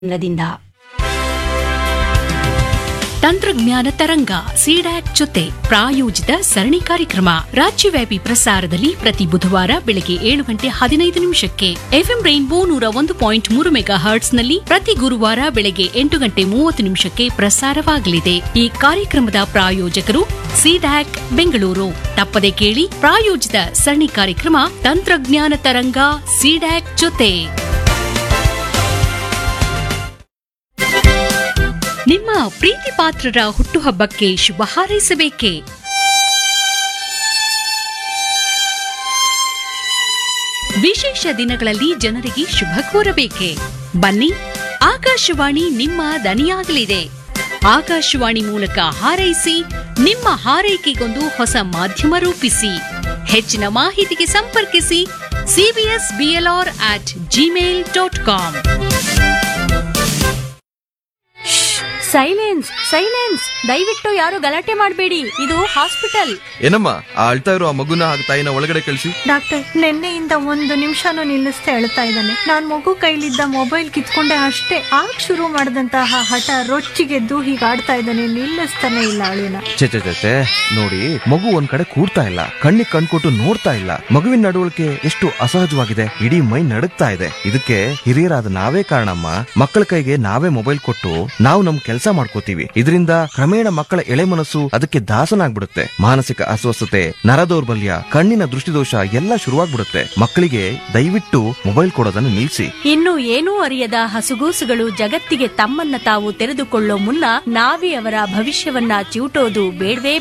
ದಿಂದ ತಂತ್ರಜ್ಞಾನ ತರಂಗ ಸಿಡ್ಯಾಕ್ ಜೊತೆ ಪ್ರಾಯೋಜಿತ ಸರಣಿ ಕಾರ್ಯಕ್ರಮ ರಾಜ್ಯವ್ಯಾಪಿ ಪ್ರಸಾರದಲ್ಲಿ ಪ್ರತಿ ಬುಧವಾರ ಬೆಳಗ್ಗೆ ಏಳು ಗಂಟೆ ಹದಿನೈದು ನಿಮಿಷಕ್ಕೆ ಎಫ್ಎಂ ರೈನ್ಬೋ ನೂರ ಒಂದು ಪಾಯಿಂಟ್ ಮೂರು ಮೆಗಾ ಹರ್ಟ್ಸ್ನಲ್ಲಿ ಪ್ರತಿ ಗುರುವಾರ ಬೆಳಗ್ಗೆ ಎಂಟು ಗಂಟೆ ಮೂವತ್ತು ನಿಮಿಷಕ್ಕೆ ಪ್ರಸಾರವಾಗಲಿದೆ ಈ ಕಾರ್ಯಕ್ರಮದ ಪ್ರಾಯೋಜಕರು ಸಿಡ್ಯಾಕ್ ಬೆಂಗಳೂರು ತಪ್ಪದೆ ಕೇಳಿ ಪ್ರಾಯೋಜಿತ ಸರಣಿ ಕಾರ್ಯಕ್ರಮ ತಂತ್ರಜ್ಞಾನ ತರಂಗ ಸಿಡ್ಯಾಕ್ ಜೊತೆ ನಿಮ್ಮ ಪ್ರೀತಿ ಪಾತ್ರರ ಹುಟ್ಟುಹಬ್ಬಕ್ಕೆ ಶುಭ ಹಾರೈಸಬೇಕೇ ವಿಶೇಷ ದಿನಗಳಲ್ಲಿ ಜನರಿಗೆ ಶುಭ ಕೋರಬೇಕೆ ಬನ್ನಿ ಆಕಾಶವಾಣಿ ನಿಮ್ಮ ದನಿಯಾಗಲಿದೆ ಆಕಾಶವಾಣಿ ಮೂಲಕ ಹಾರೈಸಿ ನಿಮ್ಮ ಹಾರೈಕೆಗೊಂದು ಹೊಸ ಮಾಧ್ಯಮ ರೂಪಿಸಿ ಹೆಚ್ಚಿನ ಮಾಹಿತಿಗೆ ಸಂಪರ್ಕಿಸಿ CBS BLR at Gmail dot com silence silence ದಯವಿಟ್ಟು ಯಾರು ಗಲಾಟೆ ಮಾಡಬೇಡಿ ಇದು ಹಾಸ್ಪಿಟಲ್ ಏನಮ್ಮ ಆ ಅಳ್ತಾ ಇರೋ ಆ ಮಗುನ ಹಾಗೆ ತಾಯಿನ ಒಳಗಡೆ ಕಳಿಸಿ ಡಾಕ್ಟರ್ ನಿನ್ನೆಯಿಂದ ಒಂದು ನಿಮಿಷನೂ ನಿಲ್ಲಿಸ್ತಾ ಹೇಳ್ತಾ ಇದ್ದಾನೆ ನಾನ್ ಮಗು ಕೈಲಿದ್ದ ಮೊಬೈಲ್ ಕಿತ್ಕೊಂಡೆ ಅಷ್ಟೇ ಆಗ ಶುರು ಮಾಡಿದಂತಹ ಹಠ ರೊಚ್ಚಿಗೆದ್ದು ಹೀಗೆ ಆಡ್ತಾ ಇದ್ದಾನೆ ನಿಲ್ಲಿಸ್ತಾನೆ ಇಲ್ಲ ಅಳಿನ ಚೆ ಚೆ ಚೆ, ಚೆ ನೋಡಿ ಮಗು ಒಂದ್ ಕಡೆ ಕೂರ್ತಾ ಇಲ್ಲ ಕಣ್ಣಿಗೆ ಕಣ್ಕೊಟ್ಟು ನೋಡ್ತಾ ಇಲ್ಲ ಮಗುವಿನ ನಡವಳಿಕೆ ಎಷ್ಟು ಅಸಹಜವಾಗಿದೆ ಇಡೀ ಮೈ ನಡುಗ್ತಾ ಇದೆ ಇದಕ್ಕೆ ಹಿರಿಯರಾದ ನಾವೇ ಕಾರಣಮ್ಮ ಮಕ್ಕಳ ಕೈಗೆ ನಾವೇ ಮೊಬೈಲ್ ಕೊಟ್ಟು ನಾವು ನಮ್ ಕೆಲಸ ಮಾಡ್ಕೋತೀವಿ ಇದರಿಂದ ಕ್ರಮೇಣ ಮಕ್ಕಳ ಎಳೆ ಮನಸ್ಸು ಅದಕ್ಕೆ ದಾಸನಾಗ್ಬಿಡುತ್ತೆ ಮಾನಸಿಕ ಅಸ್ವಸ್ಥತೆ ನರದೌರ್ಬಲ್ಯ ಕಣ್ಣಿನ ದೃಷ್ಟಿದೋಷ ಎಲ್ಲ ಶುರುವಾಗ್ಬಿಡುತ್ತೆ ಮಕ್ಕಳಿಗೆ ದಯವಿಟ್ಟು ಮೊಬೈಲ್ ಕೊಡೋದನ್ನ ನಿಲ್ಸಿ ಇನ್ನು ಏನೂ ಅರಿಯದ ಹಸುಗೂಸುಗಳು ಜಗತ್ತಿಗೆ ತಮ್ಮನ್ನ ತಾವು ತೆರೆದುಕೊಳ್ಳೋ ಮುನ್ನ ನಾವೇ ಅವರ ಭವಿಷ್ಯವನ್ನ ಚಿವುಟೋದು ಬೇಡವೇ